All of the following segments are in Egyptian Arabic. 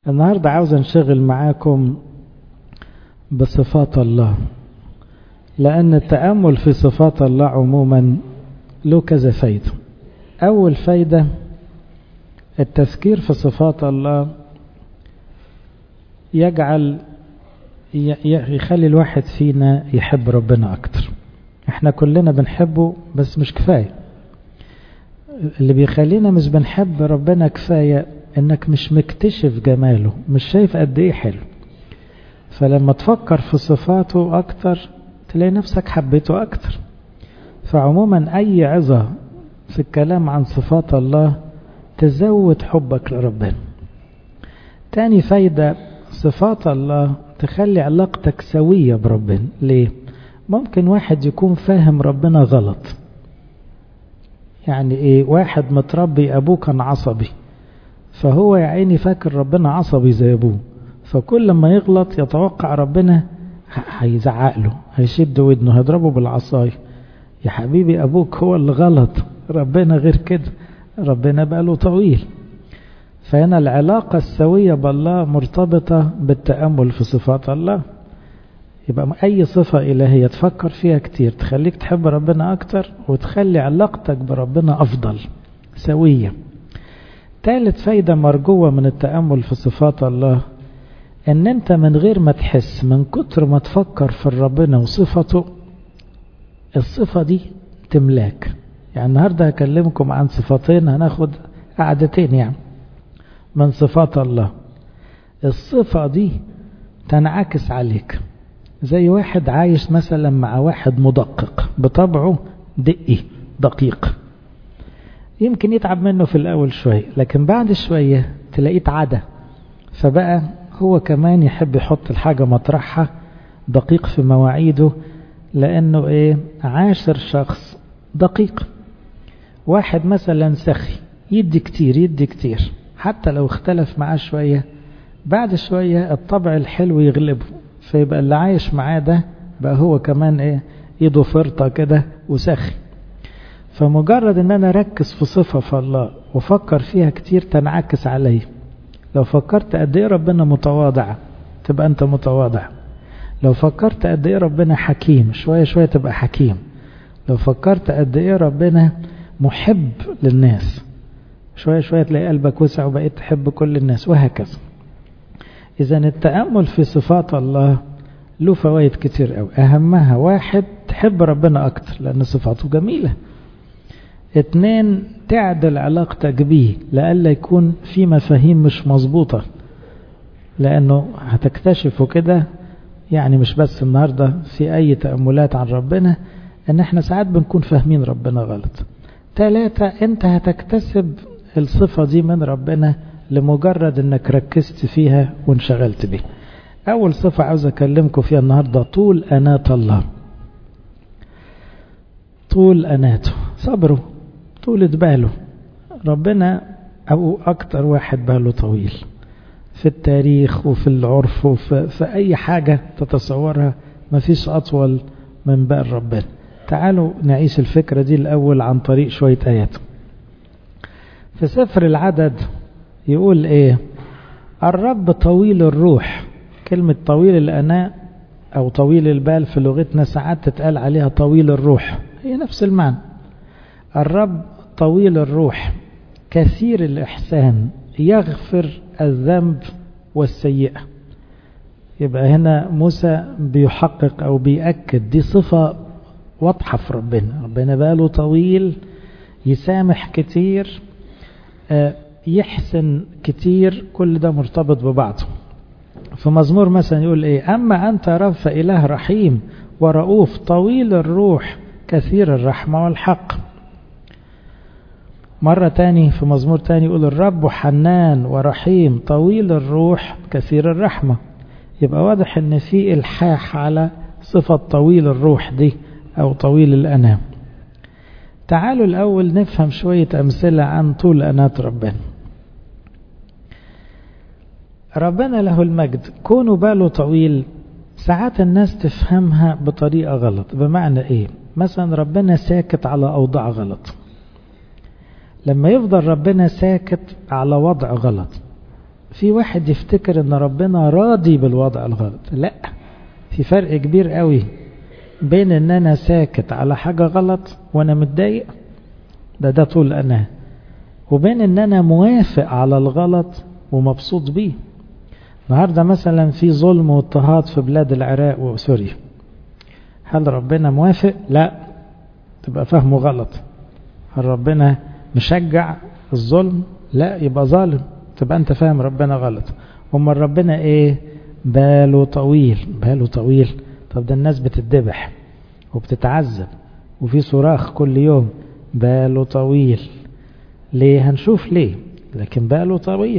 النهاردة عاوز انشغل معاكم بصفات الله لأن التأمل في صفات الله عموما له كذا فايدة أول فايدة التفكير في صفات الله يجعل يخلي الواحد فينا يحب ربنا أكتر احنا كلنا بنحبه بس مش كفاية اللي بيخلينا مش بنحب ربنا كفاية انك مش مكتشف جماله مش شايف قد ايه حلو فلما تفكر في صفاته اكتر تلاقي نفسك حبيته اكتر فعموما اي عظة في الكلام عن صفات الله تزود حبك لربنا تاني فايدة صفات الله تخلي علاقتك سوية بربنا ليه ممكن واحد يكون فاهم ربنا غلط يعني ايه واحد متربي ابوه كان عصبي فهو يا عيني فاكر ربنا عصبي زي ابوه فكل ما يغلط يتوقع ربنا هيزعق له هيشد ودنه هيضربه بالعصاية يا حبيبي ابوك هو اللي غلط ربنا غير كده ربنا بقاله طويل فهنا العلاقة السوية بالله مرتبطة بالتأمل في صفات الله يبقى أي صفة إلهية تفكر فيها كتير تخليك تحب ربنا أكتر وتخلي علاقتك بربنا أفضل سوية ثالث فايدة مرجوة من التأمل في صفات الله ان انت من غير ما تحس من كتر ما تفكر في ربنا وصفته الصفة دي تملاك يعني النهاردة هكلمكم عن صفتين هناخد قعدتين يعني من صفات الله الصفة دي تنعكس عليك زي واحد عايش مثلا مع واحد مدقق بطبعه دقي دقيق يمكن يتعب منه في الأول شوية لكن بعد شوية تلاقيه اتعدى فبقى هو كمان يحب يحط الحاجة مطرحها دقيق في مواعيده لأنه إيه عاشر شخص دقيق واحد مثلا سخي يدي كتير يدي كتير حتى لو اختلف معاه شوية بعد شوية الطبع الحلو يغلبه فيبقى اللي عايش معاه ده بقى هو كمان ايه ايده فرطة كده وسخي فمجرد ان انا اركز في صفة في الله وفكر فيها كتير تنعكس عليه لو فكرت قد ايه ربنا متواضع تبقى انت متواضع لو فكرت قد ايه ربنا حكيم شوية شوية تبقى حكيم لو فكرت قد ايه ربنا محب للناس شوية شوية تلاقي قلبك وسع وبقيت تحب كل الناس وهكذا إذا التأمل في صفات الله له فوائد كتير قوي أهمها واحد تحب ربنا أكتر لأن صفاته جميلة اتنين تعدل علاقتك بيه لألا يكون في مفاهيم مش مظبوطة لأنه هتكتشفوا كده يعني مش بس النهاردة في أي تأملات عن ربنا إن احنا ساعات بنكون فاهمين ربنا غلط ثلاثة انت هتكتسب الصفة دي من ربنا لمجرد انك ركزت فيها وانشغلت بيها اول صفة عاوز اكلمكم فيها النهاردة طول انات الله طول اناته صبره طولة باله ربنا او اكتر واحد باله طويل في التاريخ وفي العرف وفي في اي حاجة تتصورها مفيش اطول من بال ربنا تعالوا نعيش الفكرة دي الاول عن طريق شوية ايات في سفر العدد يقول ايه الرب طويل الروح كلمة طويل الأناء أو طويل البال في لغتنا ساعات تتقال عليها طويل الروح هي نفس المعنى الرب طويل الروح كثير الإحسان يغفر الذنب والسيئة يبقى هنا موسى بيحقق أو بيأكد دي صفة واضحة في ربنا ربنا باله طويل يسامح كتير يحسن كتير كل ده مرتبط ببعضه في مزمور مثلا يقول ايه اما انت رب فاله رحيم ورؤوف طويل الروح كثير الرحمة والحق مرة تاني في مزمور تاني يقول الرب حنان ورحيم طويل الروح كثير الرحمة يبقى واضح ان في الحاح على صفة طويل الروح دي او طويل الانام تعالوا الاول نفهم شوية امثلة عن طول انات ربنا ربنا له المجد كونه باله طويل ساعات الناس تفهمها بطريقة غلط بمعنى ايه مثلا ربنا ساكت على اوضاع غلط لما يفضل ربنا ساكت على وضع غلط في واحد يفتكر ان ربنا راضي بالوضع الغلط لا في فرق كبير قوي بين ان انا ساكت على حاجة غلط وانا متضايق ده ده طول انا وبين ان انا موافق على الغلط ومبسوط بيه النهارده مثلا في ظلم واضطهاد في بلاد العراق وسوريا هل ربنا موافق لا تبقى فهمه غلط هل ربنا مشجع الظلم لا يبقى ظالم تبقى انت فاهم ربنا غلط امال ربنا ايه باله طويل باله طويل طب ده الناس بتتذبح وبتتعذب وفي صراخ كل يوم باله طويل ليه هنشوف ليه لكن باله طويل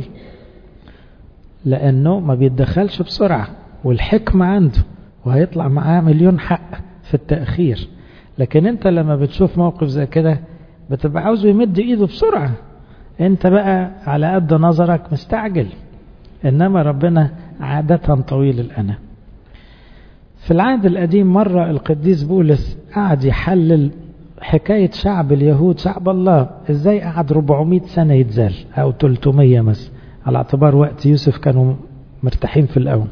لانه ما بيتدخلش بسرعة والحكمة عنده وهيطلع معاه مليون حق في التأخير لكن انت لما بتشوف موقف زي كده بتبقى عاوزه يمد ايده بسرعة انت بقى على قد نظرك مستعجل انما ربنا عادة طويل الأنا في العهد القديم مرة القديس بولس قعد يحلل حكاية شعب اليهود شعب الله ازاي قعد 400 سنة يتزال او 300 مثلا على اعتبار وقت يوسف كانوا مرتاحين في الاول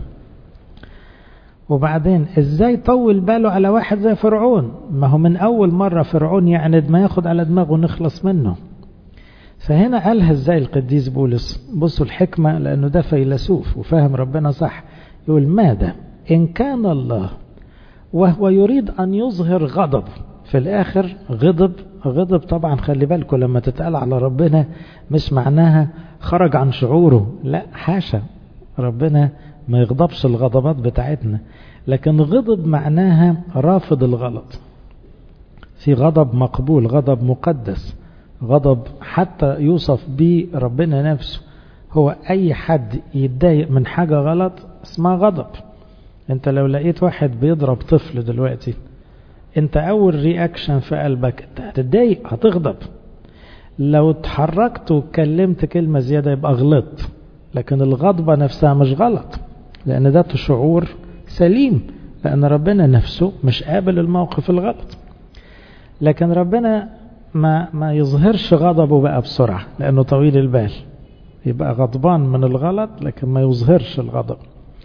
وبعدين ازاي طول باله على واحد زي فرعون ما هو من اول مرة فرعون يعند ما ياخد على دماغه نخلص منه فهنا قالها ازاي القديس بولس بصوا الحكمة لانه ده فيلسوف وفاهم ربنا صح يقول ماذا ان كان الله وهو يريد ان يظهر غضب في الاخر غضب غضب طبعا خلي بالكم لما تتقال على ربنا مش معناها خرج عن شعوره لا حاشا ربنا ما يغضبش الغضبات بتاعتنا لكن غضب معناها رافض الغلط في غضب مقبول غضب مقدس غضب حتى يوصف به ربنا نفسه هو اي حد يتضايق من حاجة غلط اسمها غضب انت لو لقيت واحد بيضرب طفل دلوقتي انت اول رياكشن في قلبك انت هتتضايق هتغضب لو اتحركت واتكلمت كلمة زيادة يبقى غلطت لكن الغضبة نفسها مش غلط لان ده شعور سليم لان ربنا نفسه مش قابل الموقف الغلط لكن ربنا ما ما يظهرش غضبه بقى بسرعة لانه طويل البال يبقى غضبان من الغلط لكن ما يظهرش الغضب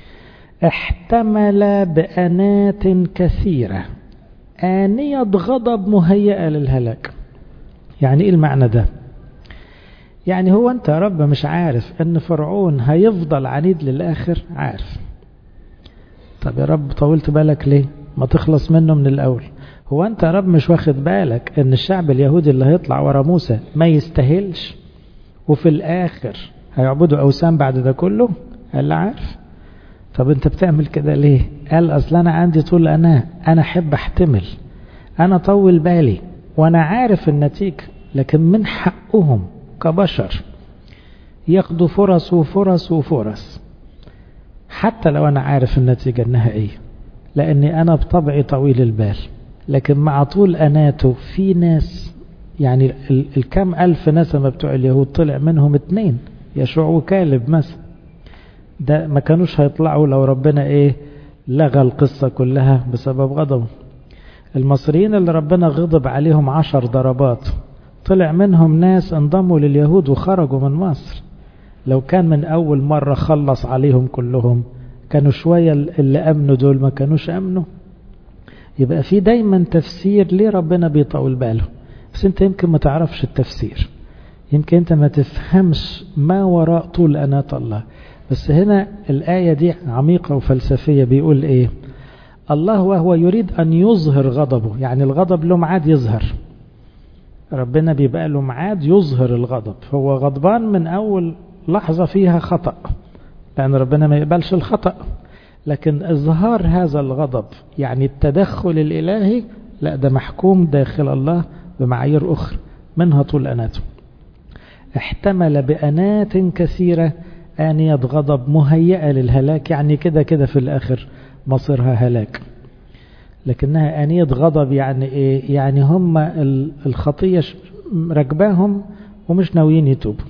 احتمل بأنات كثيرة آنية غضب مهيئة للهلاك يعني ايه المعنى ده يعني هو انت يا رب مش عارف ان فرعون هيفضل عنيد للآخر عارف طب يا رب طولت بالك ليه ما تخلص منه من الأول هو انت يا رب مش واخد بالك ان الشعب اليهودي اللي هيطلع ورا موسى ما يستاهلش وفي الآخر هيعبدوا أوثان بعد ده كله قال لا عارف طب انت بتعمل كده ليه قال اصل انا عندي طول انا انا احب احتمل انا طول بالي وانا عارف النتيجة لكن من حقهم كبشر ياخدوا فرص وفرص وفرص حتى لو انا عارف النتيجة النهائية لاني انا بطبعي طويل البال لكن مع طول اناته في ناس يعني الكم الف نسمة بتوع اليهود طلع منهم اتنين يشوع وكالب مثلا ده ما كانوش هيطلعوا لو ربنا ايه لغى القصة كلها بسبب غضبه المصريين اللي ربنا غضب عليهم عشر ضربات طلع منهم ناس انضموا لليهود وخرجوا من مصر لو كان من اول مرة خلص عليهم كلهم كانوا شوية اللي امنوا دول ما كانوش امنوا يبقى في دايما تفسير ليه ربنا بيطول باله بس انت يمكن ما تعرفش التفسير يمكن انت ما تفهمش ما وراء طول أناة الله بس هنا الآية دي عميقة وفلسفية بيقول ايه الله وهو يريد أن يظهر غضبه يعني الغضب له معاد يظهر ربنا بيبقى له معاد يظهر الغضب هو غضبان من أول لحظة فيها خطأ لأن ربنا ما يقبلش الخطأ لكن إظهار هذا الغضب يعني التدخل الإلهي لا ده محكوم داخل الله بمعايير أخرى منها طول أناته احتمل بأنات كثيرة آنية غضب مهيئة للهلاك يعني كده كده في الآخر مصيرها هلاك لكنها آنية غضب يعني إيه يعني هم الخطية ركباهم ومش ناويين يتوبوا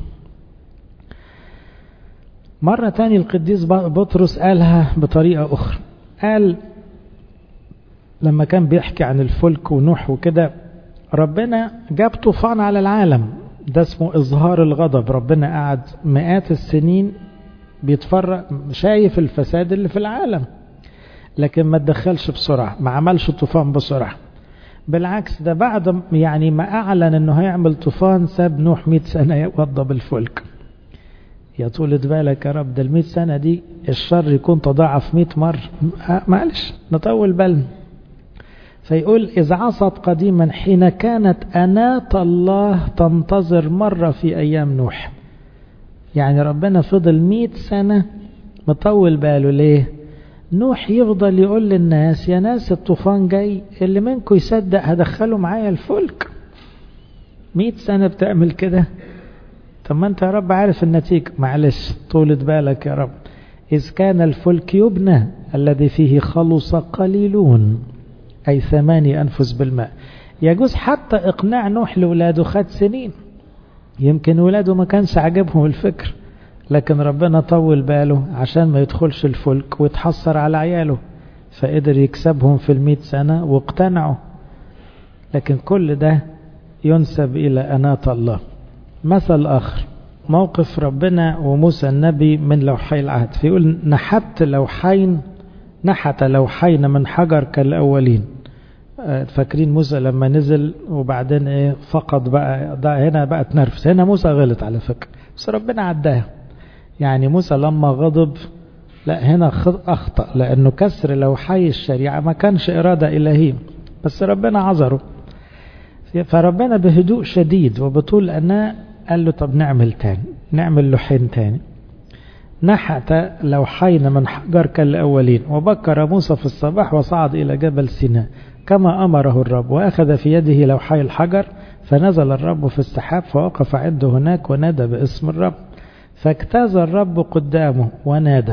مرة تاني القديس بطرس قالها بطريقة أخرى قال لما كان بيحكي عن الفلك ونوح وكده ربنا جاب طوفان على العالم ده اسمه إظهار الغضب ربنا قعد مئات السنين بيتفرج شايف الفساد اللي في العالم لكن ما تدخلش بسرعة ما عملش طوفان بسرعة بالعكس ده بعد يعني ما أعلن أنه هيعمل طوفان ساب نوح 100 سنة يوضب الفلك يا طولة بالك يا رب ده ال 100 سنة دي الشر يكون تضاعف 100 مرة معلش نطول بالنا فيقول إذ عصت قديما حين كانت أناة الله تنتظر مرة في أيام نوح يعني ربنا فضل 100 سنة مطول باله ليه نوح يفضل يقول للناس يا ناس الطوفان جاي اللي منكم يصدق هدخله معايا الفلك 100 سنة بتعمل كده طب ما انت يا رب عارف النتيجة معلش طولة بالك يا رب إذ كان الفلك يبنى الذي فيه خلص قليلون أي ثماني أنفس بالماء يجوز حتى إقناع نوح لولاده خد سنين يمكن ولاده ما كانش عجبهم الفكر لكن ربنا طول باله عشان ما يدخلش الفلك ويتحسر على عياله فقدر يكسبهم في المئة سنة واقتنعوا لكن كل ده ينسب إلى أناة الله مثل آخر موقف ربنا وموسى النبي من لوحي العهد فيقول نحت لوحين نحت لوحين من حجر كالأولين فاكرين موسى لما نزل وبعدين ايه فقد بقى ده هنا بقى تنرفز هنا موسى غلط على فكرة بس ربنا عداها يعني موسى لما غضب لا هنا أخطأ لأنه كسر لوحي الشريعة ما كانش إرادة إلهية بس ربنا عذره فربنا بهدوء شديد وبطول أنا قال له طب نعمل تاني نعمل لوحين تاني نحت لوحين من حجر كالأولين وبكر موسى في الصباح وصعد إلى جبل سيناء كما أمره الرب وأخذ في يده لوحي الحجر فنزل الرب في السحاب فوقف عنده هناك ونادى باسم الرب فاجتاز الرب قدامه ونادى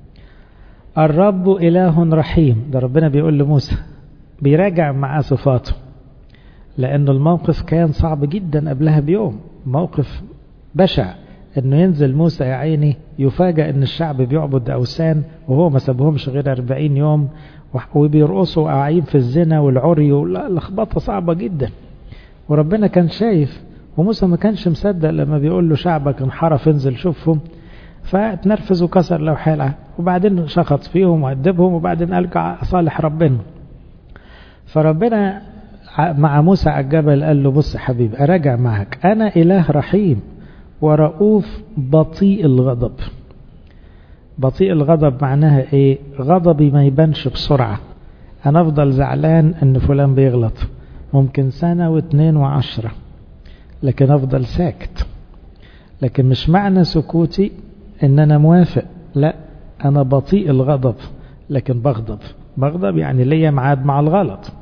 الرب إله رحيم ده ربنا بيقول لموسى بيراجع معاه صفاته لأن الموقف كان صعب جدا قبلها بيوم موقف بشع انه ينزل موسى يا عيني يفاجأ ان الشعب بيعبد اوثان وهو ما سابهمش غير 40 يوم وبيرقصوا قاعين في الزنا والعري واللخبطه صعبه جدا وربنا كان شايف وموسى ما كانش مصدق لما بيقول له شعبك انحرف انزل شوفهم فاتنرفز وكسر لوحي العهد وبعدين شخط فيهم وأدبهم وبعدين ألقى صالح ربنا فربنا مع موسى على الجبل قال له بص حبيبي أراجع معك أنا إله رحيم ورؤوف بطيء الغضب بطيء الغضب معناها ايه غضبي ما يبانش بسرعة انا افضل زعلان ان فلان بيغلط ممكن سنة واثنين وعشرة لكن افضل ساكت لكن مش معنى سكوتي ان انا موافق لا انا بطيء الغضب لكن بغضب بغضب يعني ليا معاد مع الغلط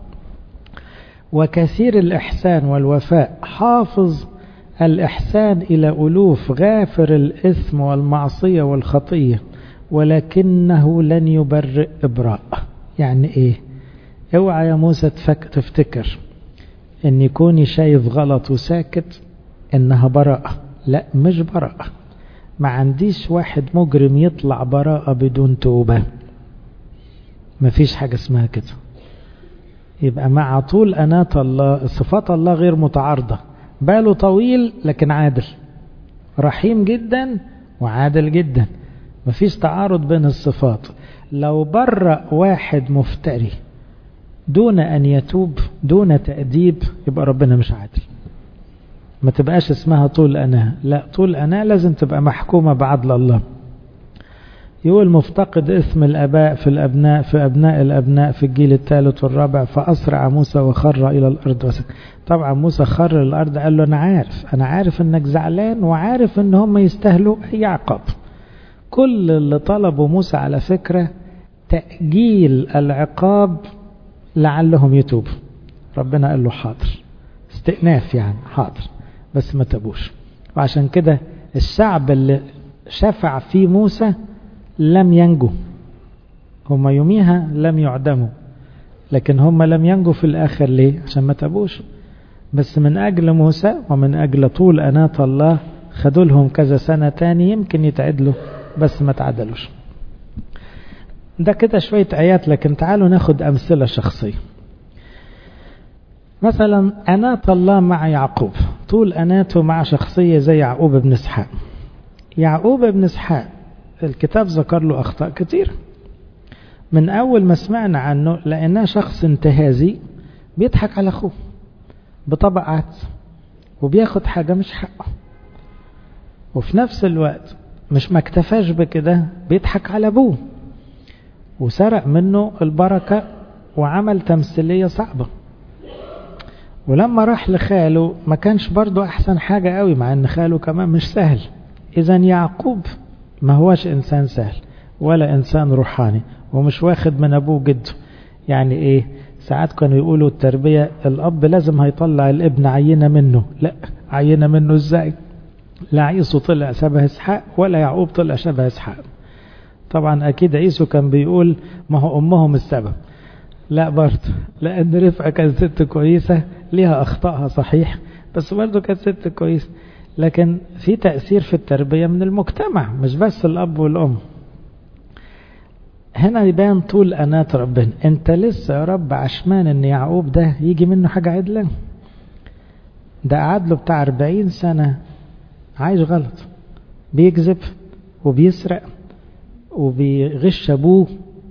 وكثير الإحسان والوفاء حافظ الإحسان إلى ألوف غافر الإثم والمعصية والخطية ولكنه لن يبرئ إبراء يعني إيه اوعى يا موسى تفك تفتكر ان يكوني شايف غلط وساكت انها براءة لا مش براءة ما عنديش واحد مجرم يطلع براءة بدون توبة مفيش حاجة اسمها كده يبقى مع طول أناة الله صفات الله غير متعارضة باله طويل لكن عادل رحيم جدا وعادل جدا مفيش تعارض بين الصفات لو برأ واحد مفتري دون أن يتوب دون تأديب يبقى ربنا مش عادل ما تبقاش اسمها طول أنا لا طول أنا لازم تبقى محكومة بعدل الله يقول مفتقد اسم الأباء في الأبناء في أبناء الأبناء في الجيل الثالث والرابع فأسرع موسى وخر إلى الأرض وسك. طبعا موسى خر الأرض قال له أنا عارف أنا عارف أنك زعلان وعارف أن هم يستاهلوا أي عقاب كل اللي طلبه موسى على فكرة تأجيل العقاب لعلهم يتوبوا ربنا قال له حاضر استئناف يعني حاضر بس ما تبوش وعشان كده الشعب اللي شفع فيه موسى لم ينجوا هم يوميها لم يعدموا لكن هم لم ينجوا في الآخر ليه عشان ما تبوش بس من أجل موسى ومن أجل طول أناة الله خدوا لهم كذا سنة تاني يمكن يتعدلوا بس ما تعدلوش ده كده شوية آيات لكن تعالوا ناخد أمثلة شخصية مثلا أناة الله مع يعقوب طول أناته مع شخصية زي يعقوب بن اسحاق يعقوب بن اسحاق الكتاب ذكر له أخطاء كتير من أول ما سمعنا عنه لأنه شخص انتهازي بيضحك على أخوه بطبقات وبياخد حاجة مش حقه وفي نفس الوقت مش ما اكتفاش بكده بيضحك على أبوه وسرق منه البركة وعمل تمثيلية صعبة ولما راح لخاله ما كانش برضو أحسن حاجة قوي مع أن خاله كمان مش سهل إذا يعقوب ما هوش إنسان سهل ولا إنسان روحاني ومش واخد من أبوه جده يعني إيه ساعات كانوا يقولوا التربية الأب لازم هيطلع الابن عينة منه لا عينة منه إزاي لا عيسو طلع شبه إسحاق ولا يعقوب طلع شبه إسحاق طبعا أكيد عيسو كان بيقول ما هو أمهم السبب لا برضه لأن رفقة كانت ست كويسة ليها أخطائها صحيح بس برضه كانت ست كويسة لكن في تأثير في التربية من المجتمع مش بس الأب والأم هنا يبان طول أناة ربنا أنت لسه يا رب عشمان أن يعقوب ده يجي منه حاجة عدلة ده قعد له بتاع 40 سنة عايش غلط بيكذب وبيسرق وبيغش أبوه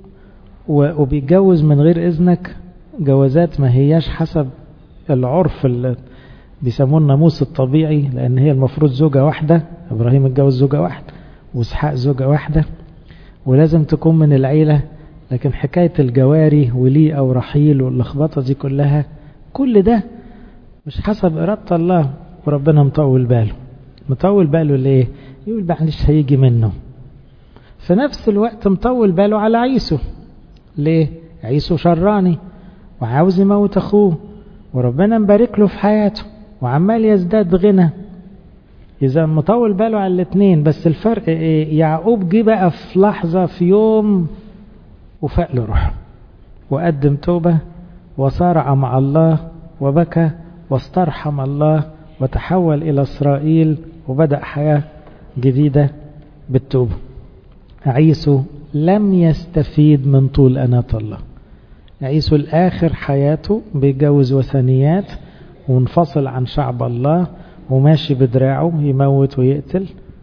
وبيتجوز من غير إذنك جوازات ما هياش حسب العرف اللي بيسموه الناموس الطبيعي لأن هي المفروض زوجة واحدة إبراهيم اتجوز زوجة واحدة وإسحاق زوجة واحدة ولازم تكون من العيلة لكن حكاية الجواري ولي أو رحيل واللخبطة دي كلها كل ده مش حسب إرادة الله وربنا مطول باله مطول باله ليه يقول معلش هيجي منه في نفس الوقت مطول باله على عيسو ليه عيسو شراني وعاوز يموت أخوه وربنا مبارك له في حياته وعمال يزداد غنى إذا مطول باله على الاثنين بس الفرق إيه يعقوب جه بقى في لحظة في يوم وفاق له روحه وقدم توبة وصارع مع الله وبكى واسترحم الله وتحول إلى إسرائيل وبدأ حياة جديدة بالتوبة عيسو لم يستفيد من طول أناة الله عيسو الآخر حياته بيتجوز وثنيات وانفصل عن شعب الله وماشي بدراعه يموت ويقتل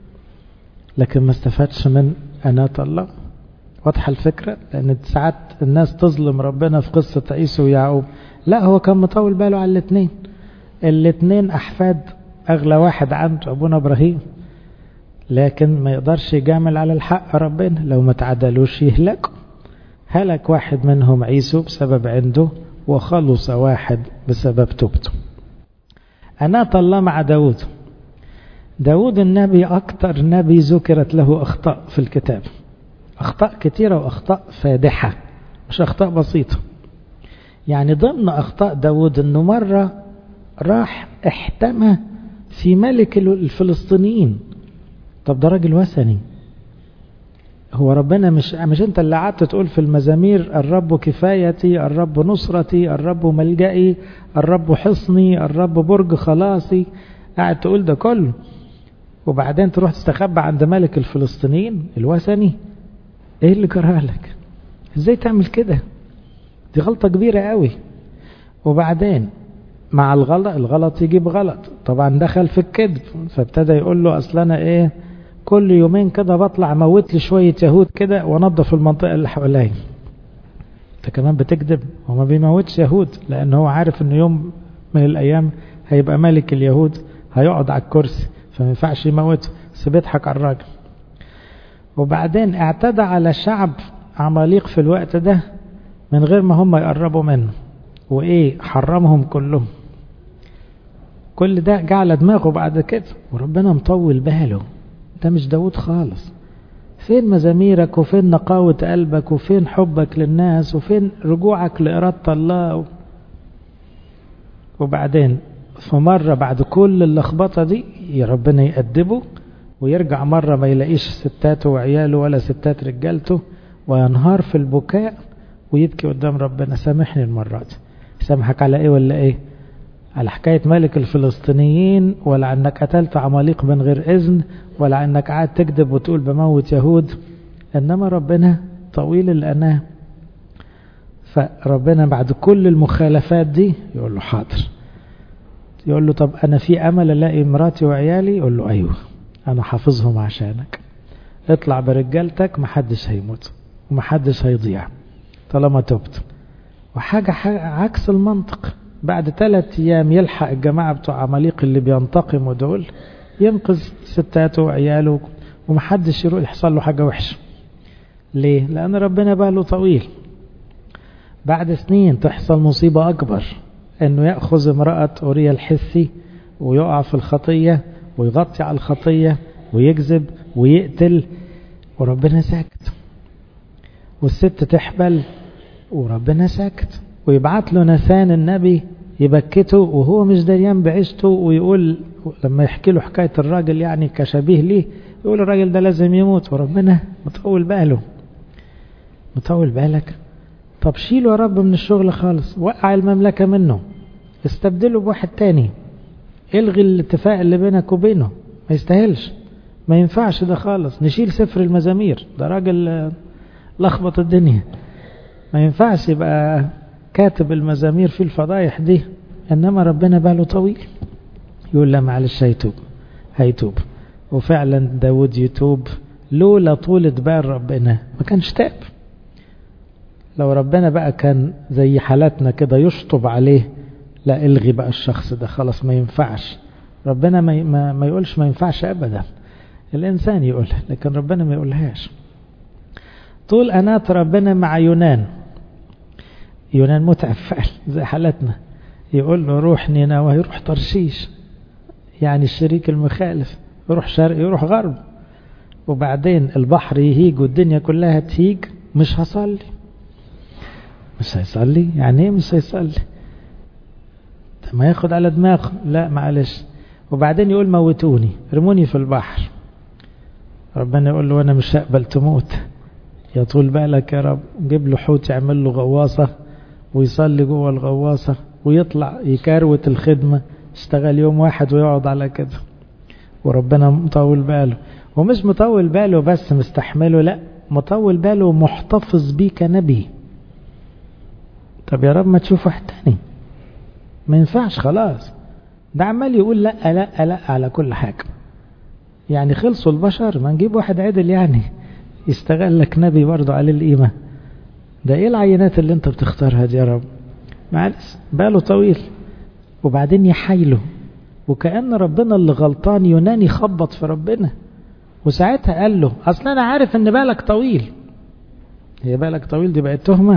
لكن ما استفادش من أناة الله واضحة الفكرة لأن ساعات الناس تظلم ربنا في قصة عيسو ويعقوب لا هو كان مطول باله على الاثنين الاثنين أحفاد أغلى واحد عنده أبونا إبراهيم لكن ما يقدرش يجامل على الحق ربنا لو ما تعدلوش يهلكوا هلك واحد منهم عيسو بسبب عنده وخلص واحد بسبب توبته أناة الله مع داود داود النبي أكتر نبي ذكرت له أخطاء في الكتاب أخطاء كثيرة وأخطاء فادحة مش أخطاء بسيطة يعني ضمن أخطاء داود أنه مرة راح احتمى في ملك الفلسطينيين طب ده راجل وثني هو ربنا مش مش انت اللي قعدت تقول في المزامير الرب كفايتي الرب نصرتي الرب ملجئي الرب حصني الرب برج خلاصي قاعد تقول ده كله وبعدين تروح تستخبى عند ملك الفلسطينيين الوثني ايه اللي كره لك ازاي تعمل كده دي غلطة كبيرة قوي وبعدين مع الغلط الغلط يجيب غلط طبعا دخل في الكذب فابتدى يقول له اصل انا ايه كل يومين كده بطلع اموت لي شويه يهود كده وانضف المنطقه اللي حواليا انت كمان بتكذب هو ما بيموتش يهود لان هو عارف انه يوم من الايام هيبقى ملك اليهود هيقعد على الكرسي فما ينفعش يموته بس بيضحك على الراجل وبعدين اعتدى على شعب عماليق في الوقت ده من غير ما هم يقربوا منه وايه حرمهم كلهم كل ده جعل دماغه بعد كده وربنا مطول باله ده مش داود خالص فين مزاميرك وفين نقاوة قلبك وفين حبك للناس وفين رجوعك لإرادة الله وبعدين في مرة بعد كل اللخبطة دي يا ربنا يأدبه ويرجع مرة ما يلاقيش ستاته وعياله ولا ستات رجالته وينهار في البكاء ويبكي قدام ربنا سامحني المرة دي سامحك على ايه ولا ايه على حكاية ملك الفلسطينيين ولا انك قتلت عماليق من غير اذن ولا انك قاعد تكذب وتقول بموت يهود انما ربنا طويل الاناه فربنا بعد كل المخالفات دي يقول له حاضر يقول له طب انا في امل الاقي مراتي وعيالي يقول له ايوه انا حافظهم عشانك اطلع برجالتك محدش هيموت ومحدش هيضيع طالما تبت وحاجة عكس المنطق بعد ثلاث أيام يلحق الجماعة بتوع عماليق اللي بينتقموا دول ينقذ ستاته وعياله ومحدش يروح يحصل له حاجة وحشة ليه؟ لأن ربنا باله طويل بعد سنين تحصل مصيبة أكبر أنه يأخذ امرأة أوريا الحثي ويقع في الخطية ويغطي على الخطية ويكذب ويقتل وربنا ساكت والست تحبل وربنا ساكت ويبعت له نسان النبي يبكته وهو مش دريان بعيشته ويقول لما يحكي له حكاية الراجل يعني كشبيه ليه يقول الراجل ده لازم يموت وربنا مطول باله مطول بالك طب شيله يا رب من الشغل خالص وقع المملكة منه استبدله بواحد تاني الغي الاتفاق اللي بينك وبينه ما يستاهلش ما ينفعش ده خالص نشيل سفر المزامير ده راجل لخبط الدنيا ما ينفعش يبقى كاتب المزامير في الفضايح دي انما ربنا باله طويل يقول لا معلش هيتوب هيتوب وفعلا داود يتوب لولا طولة بال ربنا ما كانش تاب لو ربنا بقى كان زي حالاتنا كده يشطب عليه لا الغي بقى الشخص ده خلاص ما ينفعش ربنا ما, ما, ما يقولش ما ينفعش ابدا الانسان يقول لكن ربنا ما يقولهاش طول انات ربنا مع يونان يونان متعب فعلا زي حالتنا يقول له روح نينوى يروح ترشيش يعني الشريك المخالف يروح شرق يروح غرب وبعدين البحر يهيج والدنيا كلها تهيج مش هصلي مش هيصلي يعني ايه مش هيصلي ما ياخد على دماغه لا معلش وبعدين يقول موتوني رموني في البحر ربنا يقول له انا مش هقبل تموت يا طول بالك يا رب جيب له حوت يعمل له غواصة ويصلي جوه الغواصة ويطلع يكروت الخدمة اشتغل يوم واحد ويقعد على كده وربنا مطول باله ومش مطول باله بس مستحمله لا مطول باله محتفظ بيه كنبي طب يا رب ما تشوف واحد تاني ما ينفعش خلاص ده عمال يقول لا لا لا على كل حاجة يعني خلصوا البشر ما نجيب واحد عدل يعني يستغل لك نبي برضه عليه القيمة ده ايه العينات اللي انت بتختارها دي يا رب معلش باله طويل وبعدين يحايله وكأن ربنا اللي غلطان يوناني خبط في ربنا وساعتها قال له اصل انا عارف ان بالك طويل هي بالك طويل دي بقت تهمة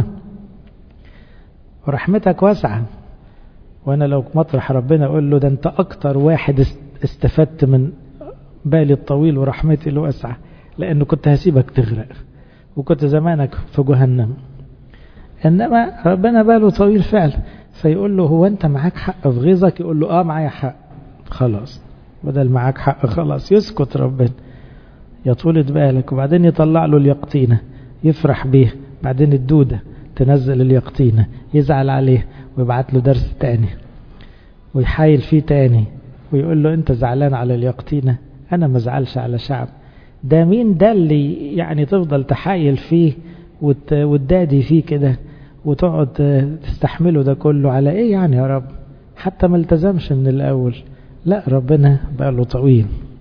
ورحمتك واسعة وانا لو مطرح ربنا اقول له ده انت اكتر واحد استفدت من بالي الطويل ورحمتي الواسعة لانه كنت هسيبك تغرق وكنت زمانك في جهنم انما ربنا باله طويل فعلا فيقول له هو انت معاك حق في غيظك يقول له اه معايا حق خلاص بدل معاك حق خلاص يسكت ربنا يا طولة بالك وبعدين يطلع له اليقطينة يفرح بيه بعدين الدودة تنزل اليقطينة يزعل عليه ويبعت له درس تاني ويحايل فيه تاني ويقول له انت زعلان على اليقطينة انا ما زعلش على شعب ده مين ده اللي يعني تفضل تحايل فيه وتدادي فيه كده وتقعد تستحمله ده كله على ايه يعني يا رب حتى ما التزمش من الاول لا ربنا بقى له طويل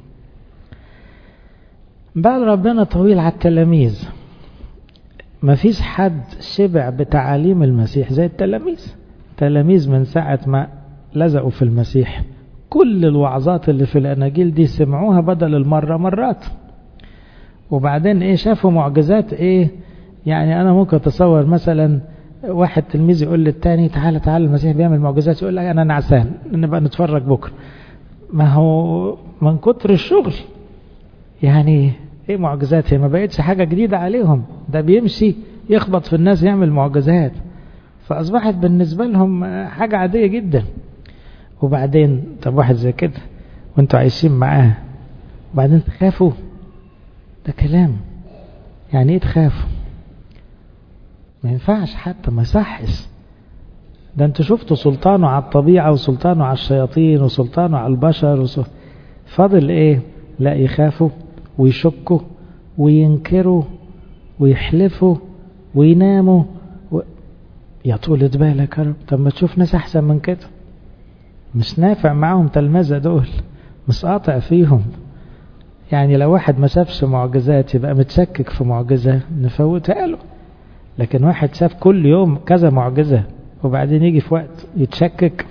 بقى ربنا طويل على التلاميذ ما فيش حد شبع بتعاليم المسيح زي التلاميذ تلاميذ من ساعة ما لزقوا في المسيح كل الوعظات اللي في الأناجيل دي سمعوها بدل المرة مرات وبعدين ايه شافوا معجزات ايه يعني انا ممكن اتصور مثلا واحد تلميذ يقول للتاني تعالى تعالى المسيح بيعمل معجزات يقول لك انا نعسان نبقى نتفرج بكره ما هو من كتر الشغل يعني ايه معجزات هي ما بقتش حاجه جديده عليهم ده بيمشي يخبط في الناس يعمل معجزات فاصبحت بالنسبه لهم حاجه عاديه جدا وبعدين طب واحد زي كده وانتوا عايشين معاه وبعدين تخافوا ده كلام يعني ايه تخافوا ما ينفعش حتى ما يصحش ده انتوا شفتوا سلطانه على الطبيعة وسلطانه على الشياطين وسلطانه على البشر وسل... فاضل ايه لا يخافوا ويشكوا وينكروا ويحلفوا ويناموا و... يا طولة بالك يا رب طب ما تشوف ناس احسن من كده مش نافع معاهم تلمذة دول مش قاطع فيهم يعني لو واحد ما شافش معجزات يبقى متشكك في معجزة نفوتها له لكن واحد شاف كل يوم كذا معجزة وبعدين يجي في وقت يتشكك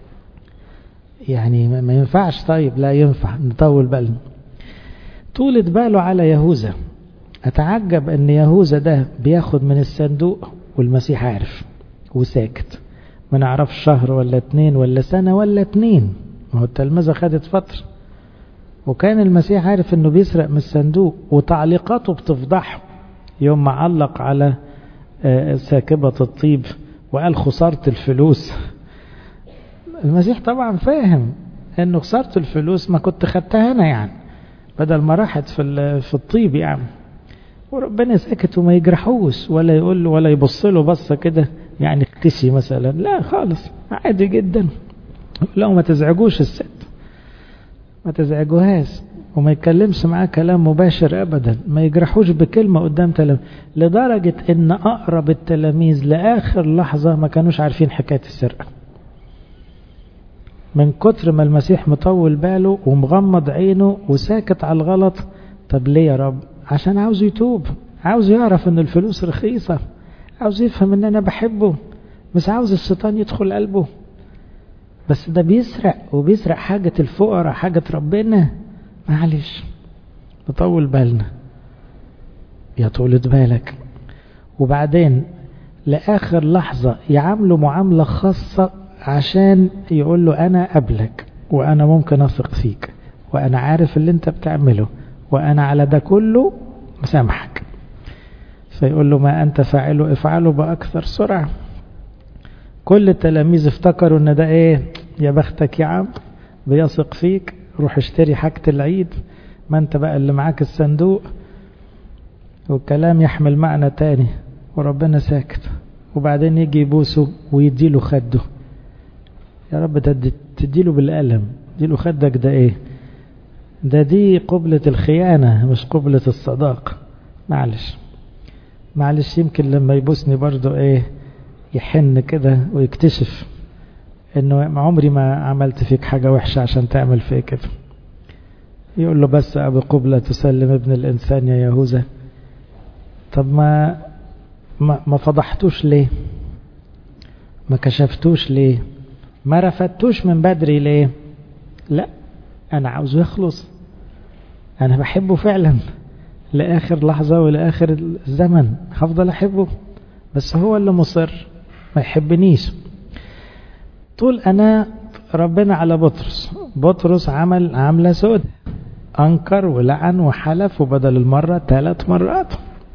يعني ما ينفعش طيب لا ينفع نطول بالنا طولة باله على يهوذا أتعجب أن يهوذا ده بياخد من الصندوق والمسيح عارف وساكت ما نعرفش شهر ولا اتنين ولا سنة ولا اتنين ما هو التلمذة خدت فترة وكان المسيح عارف انه بيسرق من الصندوق وتعليقاته بتفضحه يوم ما علق على ساكبة الطيب وقال خسارة الفلوس المسيح طبعا فاهم انه خسارة الفلوس ما كنت خدتها انا يعني بدل ما راحت في في الطيب يعني وربنا ساكت وما يجرحوش ولا يقول له ولا يبص له بصه كده يعني اختشي مثلا لا خالص عادي جدا لو ما تزعجوش الست ما تزعجوهاش وما يتكلمش معاه كلام مباشر ابدا ما يجرحوش بكلمه قدام تلاميذ لدرجه ان اقرب التلاميذ لاخر لحظه ما كانوش عارفين حكايه السرقه من كتر ما المسيح مطول باله ومغمض عينه وساكت على الغلط طب ليه يا رب عشان عاوز يتوب عاوز يعرف ان الفلوس رخيصة عاوز يفهم ان انا بحبه مش عاوز الشيطان يدخل قلبه بس ده بيسرق وبيسرق حاجة الفقراء حاجة ربنا معلش نطول بالنا يا طولة بالك وبعدين لآخر لحظة يعامله معاملة خاصة عشان يقول له أنا قبلك وأنا ممكن أثق فيك وأنا عارف اللي أنت بتعمله وأنا على ده كله مسامحك فيقول له ما أنت فاعله افعله بأكثر سرعة كل التلاميذ افتكروا ان ده ايه يا بختك يا عم بيثق فيك روح اشتري حاجة العيد ما انت بقى اللي معاك الصندوق والكلام يحمل معنى تاني وربنا ساكت وبعدين يجي يبوسه ويديله خده يا رب تديله بالقلم تديله خدك ده ايه ده دي قبلة الخيانة مش قبلة الصداقة معلش معلش يمكن لما يبوسني برضو ايه يحن كده ويكتشف انه عمري ما عملت فيك حاجة وحشة عشان تعمل فيك كده يقول له بس أبي قبلة تسلم ابن الإنسان يا يهوذا طب ما ما, ما فضحتوش ليه ما كشفتوش ليه ما رفدتوش من بدري ليه لا أنا عاوزه يخلص أنا بحبه فعلا لآخر لحظة ولآخر الزمن هفضل أحبه بس هو اللي مصر ما يحبنيش طول أنا ربنا على بطرس بطرس عمل عملة سود أنكر ولعن وحلف وبدل المرة ثلاث مرات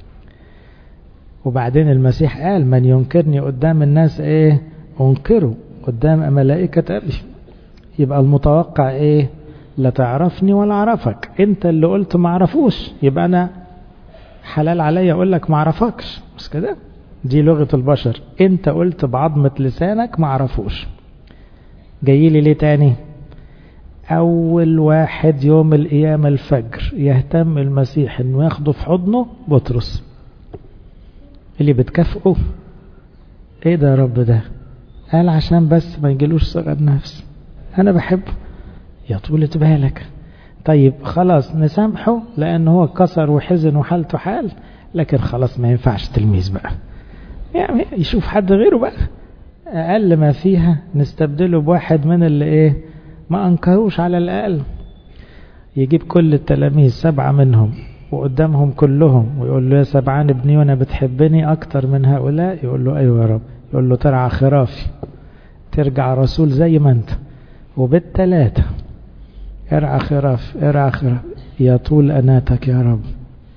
وبعدين المسيح قال من ينكرني قدام الناس ايه انكره قدام ملائكة أبي يبقى المتوقع ايه لا تعرفني ولا اعرفك انت اللي قلت ما اعرفوش يبقى انا حلال عليا اقول لك ما اعرفكش بس كده دي لغة البشر انت قلت بعظمة لسانك ما اعرفوش جاي لي ليه تاني اول واحد يوم القيامة الفجر يهتم المسيح انه ياخده في حضنه بطرس اللي بتكافئه ايه ده يا رب ده قال عشان بس ما يجيلوش صغر نفس انا بحبه يا طولة بالك طيب خلاص نسامحه لان هو كسر وحزن وحالته حال لكن خلاص ما ينفعش تلميذ بقى يعني يشوف حد غيره بقى اقل ما فيها نستبدله بواحد من اللي ايه ما انكروش على الاقل يجيب كل التلاميذ سبعة منهم وقدامهم كلهم ويقول له يا سبعان ابني وانا بتحبني اكتر من هؤلاء يقول له ايوه يا رب يقول له ترعى خرافي ترجع رسول زي ما انت وبالتلاتة ارعى خراف ارعى خراف يا طول اناتك يا رب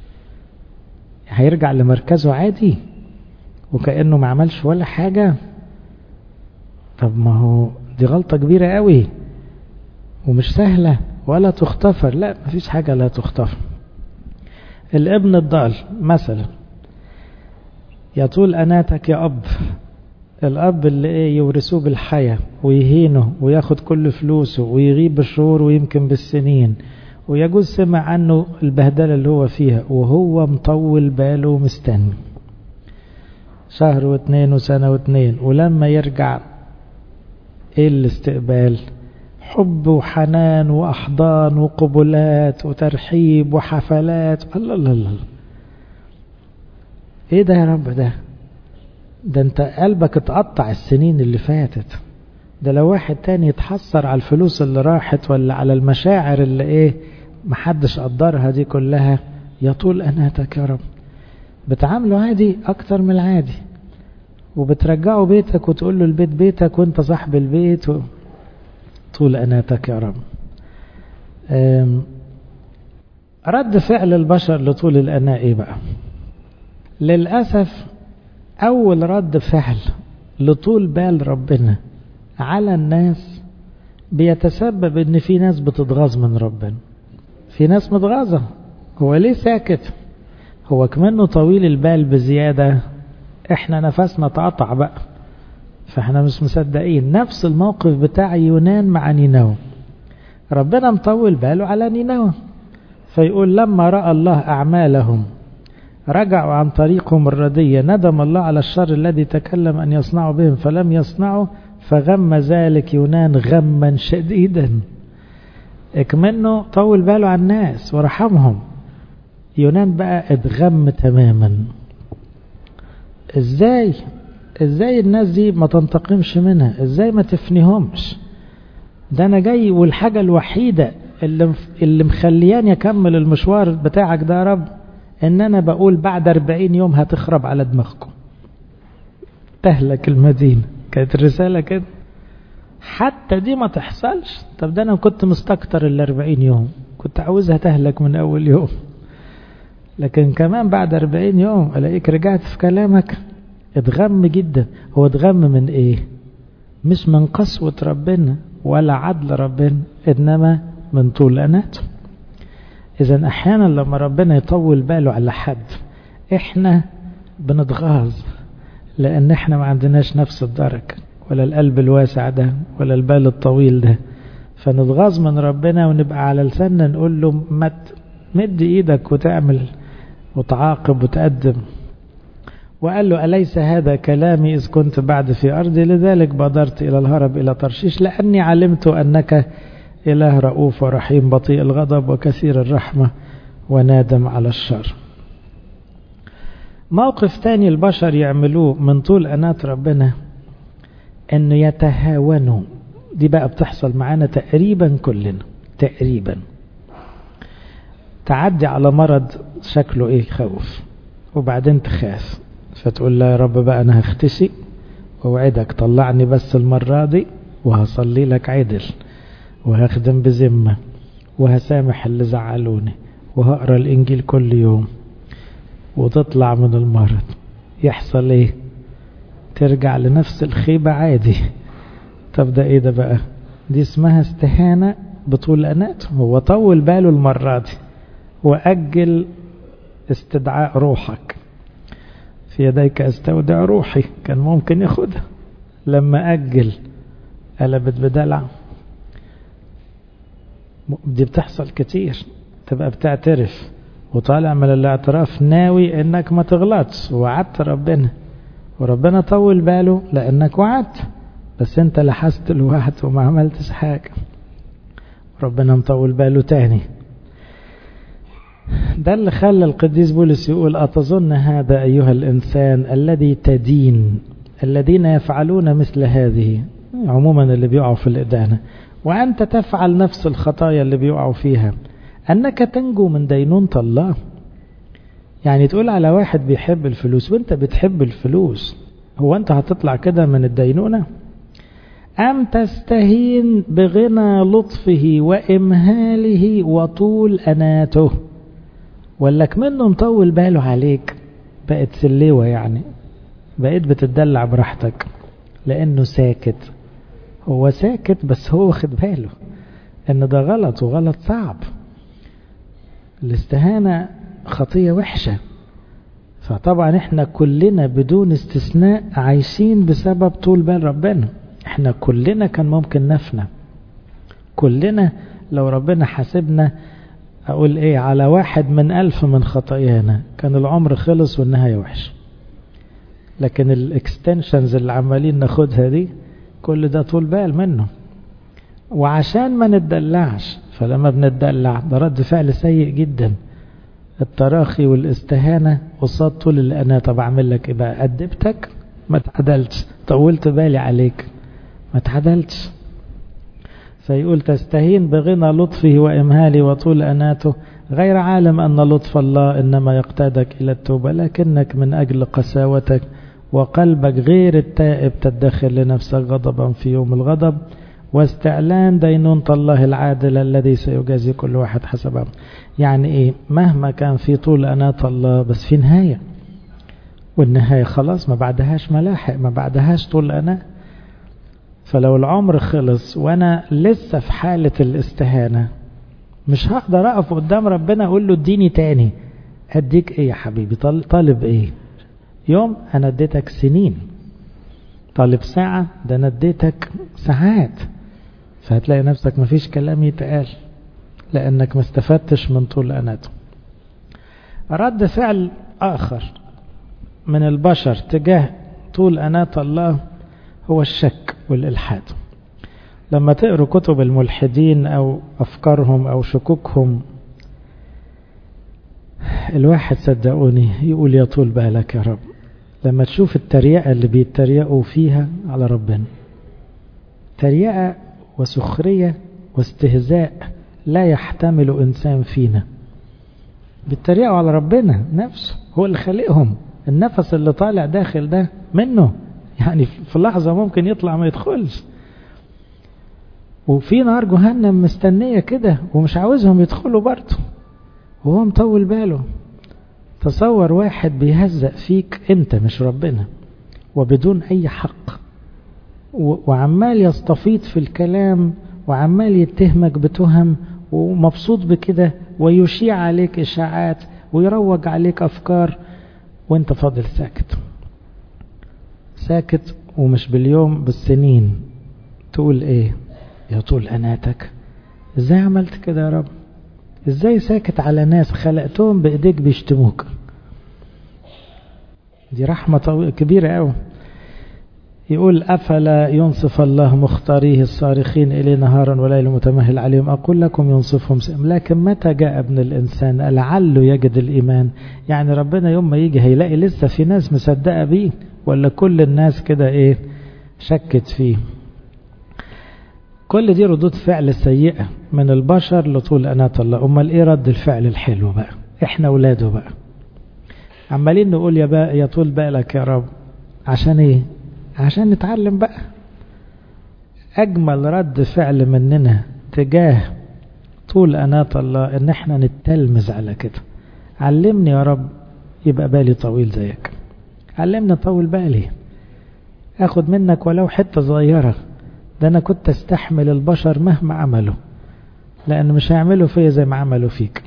هيرجع لمركزه عادي وكأنه ما عملش ولا حاجة طب ما هو دي غلطة كبيرة قوي ومش سهلة ولا تختفر لا مفيش حاجة لا تختفر الابن الضال مثلا يطول أناتك يا أب الأب اللي إيه يورثوه بالحياة ويهينه وياخد كل فلوسه ويغيب بالشهور ويمكن بالسنين ويجوز سمع عنه البهدلة اللي هو فيها وهو مطول باله ومستني شهر واثنين وسنة واثنين ولما يرجع ايه الاستقبال حب وحنان وأحضان وقبلات وترحيب وحفلات الله الله الله ايه ده يا رب ده ده انت قلبك اتقطع السنين اللي فاتت ده لو واحد تاني يتحسر على الفلوس اللي راحت ولا على المشاعر اللي ايه محدش قدرها دي كلها يطول اناتك يا رب بتعامله عادي اكتر من العادي وبترجعه بيتك وتقول له البيت بيتك وانت صاحب البيت و... طول اناتك يا رب رد فعل البشر لطول الاناء ايه بقى للاسف اول رد فعل لطول بال ربنا على الناس بيتسبب ان في ناس بتتغاظ من ربنا في ناس متغاظة هو ليه ساكت هو كمنه طويل البال بزيادة احنا نفسنا اتقطع بقى فاحنا مش مصدقين نفس الموقف بتاع يونان مع نينوى ربنا مطول باله على نينوى فيقول لما رأى الله أعمالهم رجعوا عن طريقهم الردية ندم الله على الشر الذي تكلم أن يصنعوا بهم فلم يصنعوا فغم ذلك يونان غما شديدا اكمنه طول باله على الناس ورحمهم يونان بقى اتغم تماما ازاي ازاي الناس دي ما تنتقمش منها ازاي ما تفنيهمش ده انا جاي والحاجة الوحيدة اللي, اللي مخلياني اكمل المشوار بتاعك ده يا رب ان انا بقول بعد اربعين يوم هتخرب على دماغكم تهلك المدينة كانت الرسالة كده حتى دي ما تحصلش طب ده انا كنت مستكتر الاربعين يوم كنت عاوزها تهلك من اول يوم لكن كمان بعد اربعين يوم الاقيك رجعت في كلامك اتغم جدا هو اتغم من ايه مش من قسوة ربنا ولا عدل ربنا انما من طول اناته اذا احيانا لما ربنا يطول باله على حد احنا بنتغاظ لان احنا ما عندناش نفس الدرجة ولا القلب الواسع ده ولا البال الطويل ده فنتغاظ من ربنا ونبقى على لساننا نقول له ما مد ايدك وتعمل وتعاقب وتقدم وقال له أليس هذا كلامي إذ كنت بعد في أرضي لذلك بادرت إلى الهرب إلى ترشيش لأني علمت أنك إله رؤوف ورحيم بطيء الغضب وكثير الرحمة ونادم على الشر موقف تاني البشر يعملوه من طول أنات ربنا أنه يتهاونوا دي بقى بتحصل معانا تقريبا كلنا تقريبا تعدي على مرض شكله ايه خوف وبعدين تخاف فتقول لا يا رب بقى انا هختشي واوعدك طلعني بس المرة دي وهصلي لك عدل وهخدم بذمة وهسامح اللي زعلوني وهقرا الانجيل كل يوم وتطلع من المرض يحصل ايه ترجع لنفس الخيبة عادي طب ده ايه ده بقى دي اسمها استهانة بطول أنات هو طول باله المرة دي وأجل استدعاء روحك في يديك استودع روحي كان ممكن ياخدها لما أجل قلبت بدلع دي بتحصل كتير تبقى بتعترف وطالع من الاعتراف ناوي انك ما تغلطش وعدت ربنا وربنا طول باله لانك وعدت بس انت لحست الوعد وما عملتش حاجة ربنا مطول باله تاني ده اللي خلى القديس بولس يقول أتظن هذا أيها الإنسان الذي تدين الذين يفعلون مثل هذه عموما اللي بيقعوا في الإدانة وأنت تفعل نفس الخطايا اللي بيقعوا فيها أنك تنجو من دينونة الله يعني تقول على واحد بيحب الفلوس وانت بتحب الفلوس هو انت هتطلع كده من الدينونة أم تستهين بغنى لطفه وإمهاله وطول أناته ولك منه مطول باله عليك بقت سليوة يعني بقيت بتدلع براحتك لأنه ساكت هو ساكت بس هو واخد باله ان ده غلط وغلط صعب الاستهانة خطية وحشة فطبعا احنا كلنا بدون استثناء عايشين بسبب طول بال ربنا احنا كلنا كان ممكن نفنى كلنا لو ربنا حاسبنا اقول ايه على واحد من الف من خطايانا كان العمر خلص والنهاية وحش لكن الاكستنشنز اللي عمالين ناخدها دي كل ده طول بال منه وعشان ما نتدلعش فلما بنتدلع ده رد فعل سيء جدا التراخي والاستهانة قصاد طول اللي أنا طب أعمل لك إيه بقى أدبتك ما تعدلتش طولت بالي عليك ما تعدلتش فيقول تستهين بغنى لطفه وإمهاله وطول أناته غير عالم أن لطف الله إنما يقتادك إلى التوبة لكنك من أجل قساوتك وقلبك غير التائب تدخر لنفسك غضبا في يوم الغضب واستعلان دينونة الله العادل الذي سيجازي كل واحد حسب عمله يعني ايه مهما كان في طول أناة الله بس في نهاية والنهاية خلاص ما بعدهاش ملاحق ما بعدهاش طول أناة فلو العمر خلص وانا لسه في حالة الاستهانة مش هقدر اقف قدام ربنا اقول له اديني تاني اديك ايه يا حبيبي طالب ايه يوم انا اديتك سنين طالب ساعة ده انا اديتك ساعات فهتلاقي نفسك مفيش كلام يتقال لانك ما استفدتش من طول اناته رد فعل اخر من البشر تجاه طول اناة الله هو الشك والإلحاد لما تقروا كتب الملحدين أو أفكارهم أو شكوكهم الواحد صدقوني يقول يا طول بالك يا رب لما تشوف التريقة اللي بيتريقوا فيها على ربنا تريقة وسخرية واستهزاء لا يحتمل إنسان فينا بيتريقوا على ربنا نفسه هو اللي خلقهم النفس اللي طالع داخل ده منه يعني في لحظة ممكن يطلع ما يدخلش وفي نار جهنم مستنية كده ومش عاوزهم يدخلوا برضه وهو مطول باله تصور واحد بيهزأ فيك انت مش ربنا وبدون اي حق وعمال يستفيض في الكلام وعمال يتهمك بتهم ومبسوط بكده ويشيع عليك اشاعات ويروج عليك افكار وانت فاضل ساكت ساكت ومش باليوم بالسنين تقول ايه يا طول اناتك ازاي عملت كده يا رب ازاي ساكت على ناس خلقتهم بايديك بيشتموك دي رحمة كبيرة قوي يقول أفلا ينصف الله مختاريه الصارخين إليه نهارا وليل متمهل عليهم أقول لكم ينصفهم سئم لكن متى جاء ابن الإنسان لعله يجد الإيمان يعني ربنا يوم ما يجي هيلاقي لسه في ناس مصدقة بيه ولا كل الناس كده إيه شكت فيه كل دي ردود فعل سيئة من البشر لطول أناة الله أمال إيه رد الفعل الحلو بقى إحنا أولاده بقى عمالين نقول يا بقى يا طول بالك يا رب عشان إيه عشان نتعلم بقى أجمل رد فعل مننا تجاه طول أناة الله إن إحنا نتلمز على كده علمني يا رب يبقى بالي طويل زيك علمني طول بالي أخد منك ولو حتة صغيرة ده أنا كنت استحمل البشر مهما عملوا لأن مش هيعملوا فيا زي ما عملوا فيك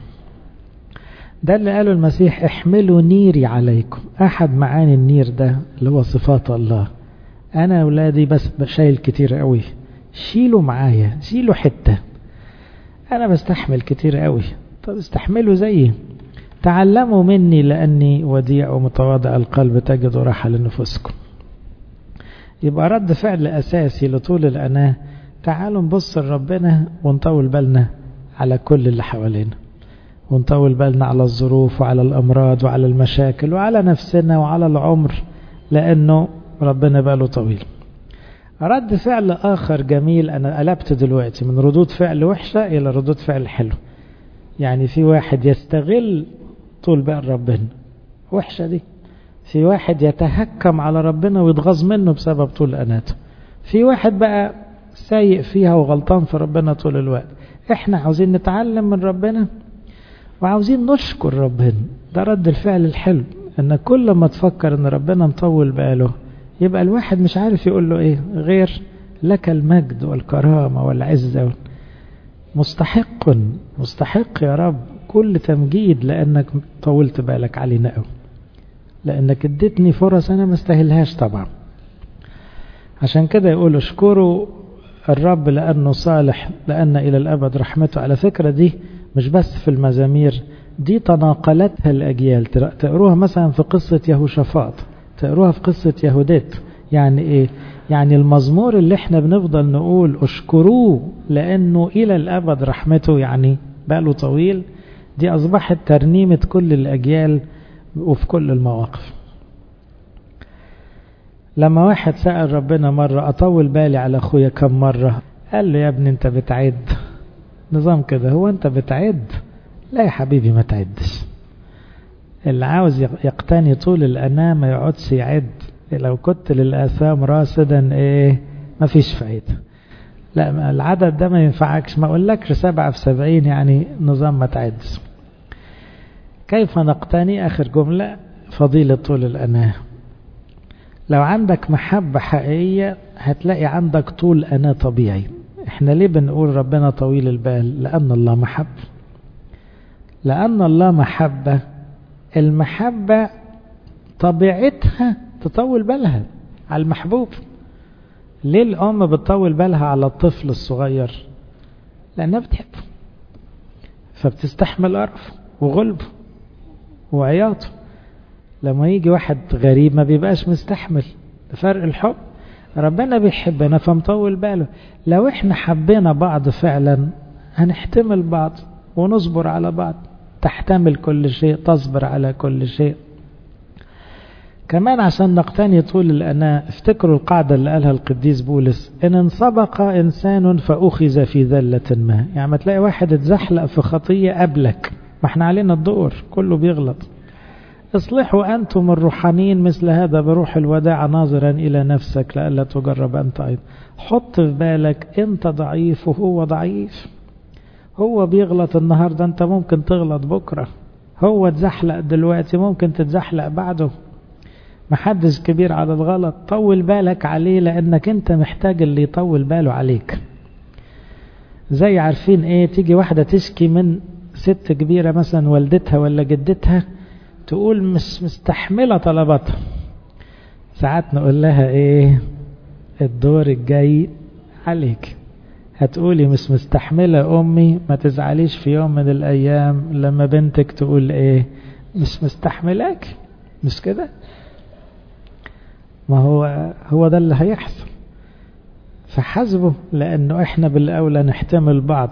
ده اللي قاله المسيح احملوا نيري عليكم أحد معاني النير ده اللي هو صفات الله أنا أولادي بس شايل كتير قوي شيلوا معايا شيلوا حتة أنا بستحمل كتير قوي طب استحملوا زيي تعلموا مني لأني وديع ومتواضع القلب تجد راحة لنفوسكم يبقى رد فعل أساسي لطول الأناة تعالوا نبص لربنا ونطول بالنا على كل اللي حوالينا ونطول بالنا على الظروف وعلى الأمراض وعلى المشاكل وعلى نفسنا وعلى العمر لأنه ربنا باله طويل رد فعل آخر جميل أنا قلبت دلوقتي من ردود فعل وحشة إلى ردود فعل حلو يعني في واحد يستغل طول بال ربنا وحشة دي في واحد يتهكم على ربنا ويتغاظ منه بسبب طول أناته في واحد بقى سايق فيها وغلطان في ربنا طول الوقت احنا عاوزين نتعلم من ربنا وعاوزين نشكر ربنا ده رد الفعل الحلو ان كل ما تفكر ان ربنا مطول باله يبقى الواحد مش عارف يقول له ايه غير لك المجد والكرامة والعزة مستحق مستحق يا رب كل تمجيد لانك طولت بالك علينا قوي لانك اديتني فرص انا ما استاهلهاش طبعا عشان كده يقول اشكروا الرب لانه صالح لان الى الابد رحمته على فكرة دي مش بس في المزامير دي تناقلتها الأجيال تقروها مثلا في قصة يهوشافاط تقروها في قصة يهوديت يعني ايه يعني المزمور اللي احنا بنفضل نقول اشكروه لانه الى الابد رحمته يعني باله طويل دي اصبحت ترنيمة كل الاجيال وفي كل المواقف لما واحد سأل ربنا مرة اطول بالي على اخويا كم مرة قال له يا ابني انت بتعد نظام كده هو انت بتعد لا يا حبيبي ما تعدش اللي عاوز يقتني طول الأنام ما يقعدش يعد لو كنت للآثام راصدا ايه ما فيش فايدة لا العدد ده ما ينفعكش ما اقولكش سبعة في سبعين يعني نظام ما تعدش كيف نقتني آخر جملة فضيلة طول الأنام لو عندك محبة حقيقية هتلاقي عندك طول أنا طبيعي احنا ليه بنقول ربنا طويل البال لأن الله محب لأن الله محبة المحبة طبيعتها تطول بالها على المحبوب ليه الأم بتطول بالها على الطفل الصغير لأنها بتحبه فبتستحمل قرفه وغلبه وعياطه لما يجي واحد غريب ما بيبقاش مستحمل فرق الحب ربنا بيحبنا فمطول باله لو احنا حبينا بعض فعلا هنحتمل بعض ونصبر على بعض تحتمل كل شيء تصبر على كل شيء كمان عشان نقتني طول الأناء افتكروا القاعدة اللي قالها القديس بولس إن انسبق إنسان فأخذ في ذلة ما يعني ما تلاقي واحد اتزحلق في خطية قبلك ما احنا علينا الدور كله بيغلط اصلحوا أنتم الروحانيين مثل هذا بروح الوداع ناظرا إلى نفسك لألا تجرب أنت أيضا حط في بالك أنت ضعيف وهو ضعيف هو بيغلط النهاردة أنت ممكن تغلط بكرة هو اتزحلق دلوقتي ممكن تتزحلق بعده محدش كبير على الغلط طول بالك عليه لأنك أنت محتاج اللي يطول باله عليك زي عارفين ايه تيجي واحدة تشكي من ست كبيرة مثلا والدتها ولا جدتها تقول مش مستحملة طلباتها ساعات نقول لها ايه الدور الجاي عليك هتقولي مش مستحملة امي ما تزعليش في يوم من الايام لما بنتك تقول ايه مش مستحملاك مش كده ما هو هو ده اللي هيحصل فحسبه لانه احنا بالاولى نحتمل بعض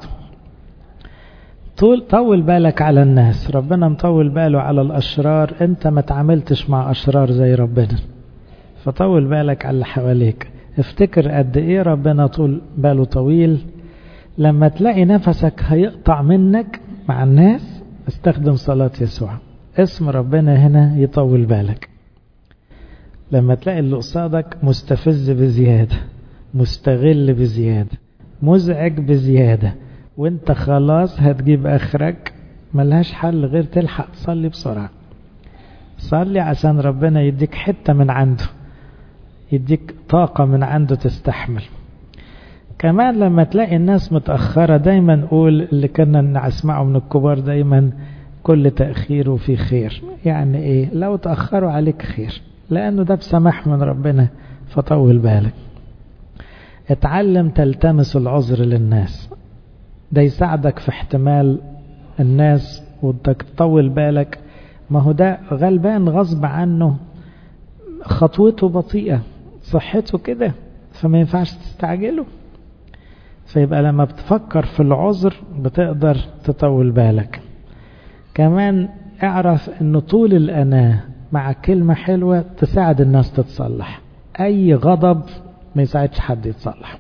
طول طول بالك على الناس ربنا مطول باله على الاشرار انت ما تعاملتش مع اشرار زي ربنا فطول بالك على اللي حواليك افتكر قد ايه ربنا طول باله طويل لما تلاقي نفسك هيقطع منك مع الناس استخدم صلاة يسوع اسم ربنا هنا يطول بالك لما تلاقي اللي قصادك مستفز بزيادة مستغل بزيادة مزعج بزيادة وانت خلاص هتجيب اخرك ملهاش حل غير تلحق تصلي بسرعة صلي عشان ربنا يديك حتة من عنده يديك طاقة من عنده تستحمل كمان لما تلاقي الناس متأخرة دايما قول اللي كنا نسمعه من الكبار دايما كل تأخير وفي خير يعني ايه لو تأخروا عليك خير لأنه ده بسماح من ربنا فطول بالك اتعلم تلتمس العذر للناس ده يساعدك في احتمال الناس وانك تطول بالك ما هو ده غلبان غصب عنه خطوته بطيئة صحته كده فما ينفعش تستعجله فيبقى لما بتفكر في العذر بتقدر تطول بالك كمان اعرف ان طول الأناة مع كلمة حلوة تساعد الناس تتصلح أي غضب ما يساعدش حد يتصلح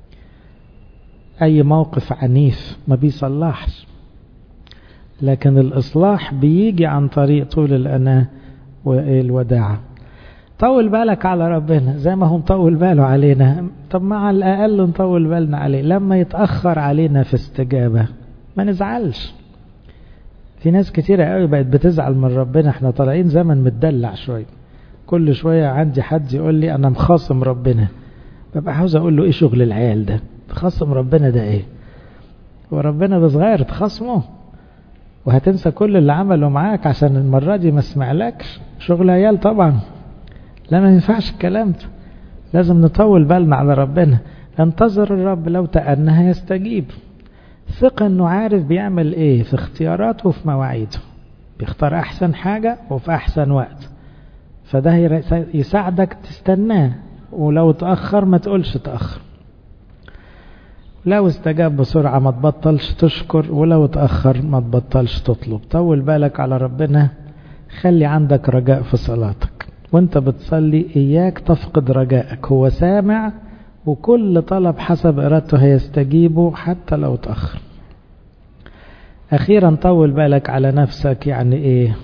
أي موقف عنيف ما بيصلحش لكن الإصلاح بيجي عن طريق طول الأناة والوداعة طول بالك على ربنا زي ما هو مطول باله علينا طب مع الأقل نطول بالنا عليه لما يتأخر علينا في استجابة ما نزعلش في ناس كتيرة قوي بقت بتزعل من ربنا احنا طالعين زمن متدلع شوية كل شوية عندي حد يقول لي انا مخاصم ربنا ببقى عاوز اقول له ايه شغل العيال ده تخصم ربنا ده ايه وربنا ده صغير تخصمه وهتنسى كل اللي عمله معاك عشان المرة دي ما سمعلكش شغل عيال طبعا لا ما ينفعش الكلام ده لازم نطول بالنا على ربنا انتظر الرب لو تأنها يستجيب ثق انه عارف بيعمل ايه في اختياراته وفي مواعيده بيختار احسن حاجة وفي احسن وقت فده يساعدك تستناه ولو تأخر ما تقولش تأخر لو استجاب بسرعة ما تبطلش تشكر ولو تأخر ما تبطلش تطلب طول بالك على ربنا خلي عندك رجاء في صلاتك وانت بتصلي إياك تفقد رجائك هو سامع وكل طلب حسب إرادته هيستجيبه حتى لو تأخر أخيرا طول بالك على نفسك يعني إيه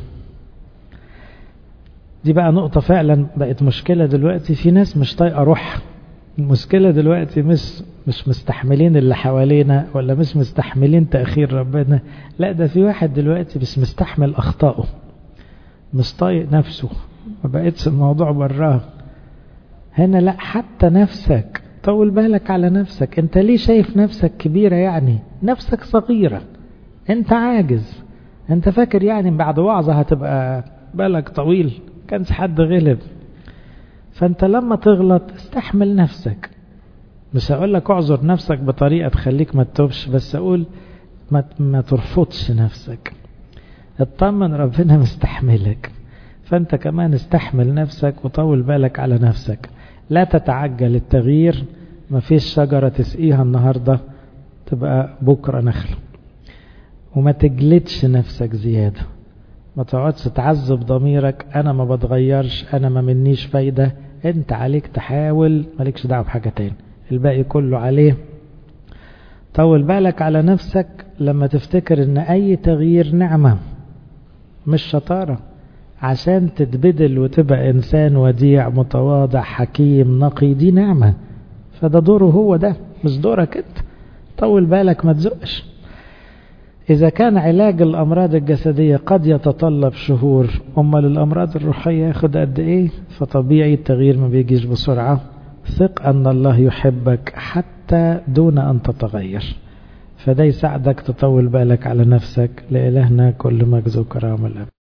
دي بقى نقطة فعلا بقت مشكلة دلوقتي في ناس مش طايقة روحها المشكلة دلوقتي مش مش مستحملين اللي حوالينا ولا مش مستحملين تأخير ربنا لا ده في واحد دلوقتي مش مستحمل أخطائه مش طايق نفسه ما بقتش الموضوع براه هنا لا حتى نفسك طول بالك على نفسك انت ليه شايف نفسك كبيرة يعني نفسك صغيرة انت عاجز انت فاكر يعني بعد وعظة هتبقى بالك طويل كانش حد غلب فانت لما تغلط استحمل نفسك مش هقول لك اعذر نفسك بطريقة تخليك ما تتوبش بس اقول ما, ما ترفضش نفسك اطمن ربنا مستحملك فانت كمان استحمل نفسك وطول بالك على نفسك لا تتعجل التغيير ما فيش شجرة تسقيها النهاردة تبقى بكرة نخل وما تجلدش نفسك زيادة ما تقعدش تعذب ضميرك انا ما بتغيرش انا ما منيش فايدة انت عليك تحاول مالكش دعوة بحاجة تاني الباقي كله عليه طول بالك على نفسك لما تفتكر ان اي تغيير نعمة مش شطارة عشان تتبدل وتبقى انسان وديع متواضع حكيم نقي دي نعمة فده دوره هو ده مش دورك انت طول بالك ما تزقش إذا كان علاج الأمراض الجسدية قد يتطلب شهور أمال الأمراض الروحية ياخد قد إيه فطبيعي التغيير ما بيجيش بسرعة ثق أن الله يحبك حتى دون أن تتغير فده يساعدك تطول بالك على نفسك لإلهنا كل مجد وكرامة الأب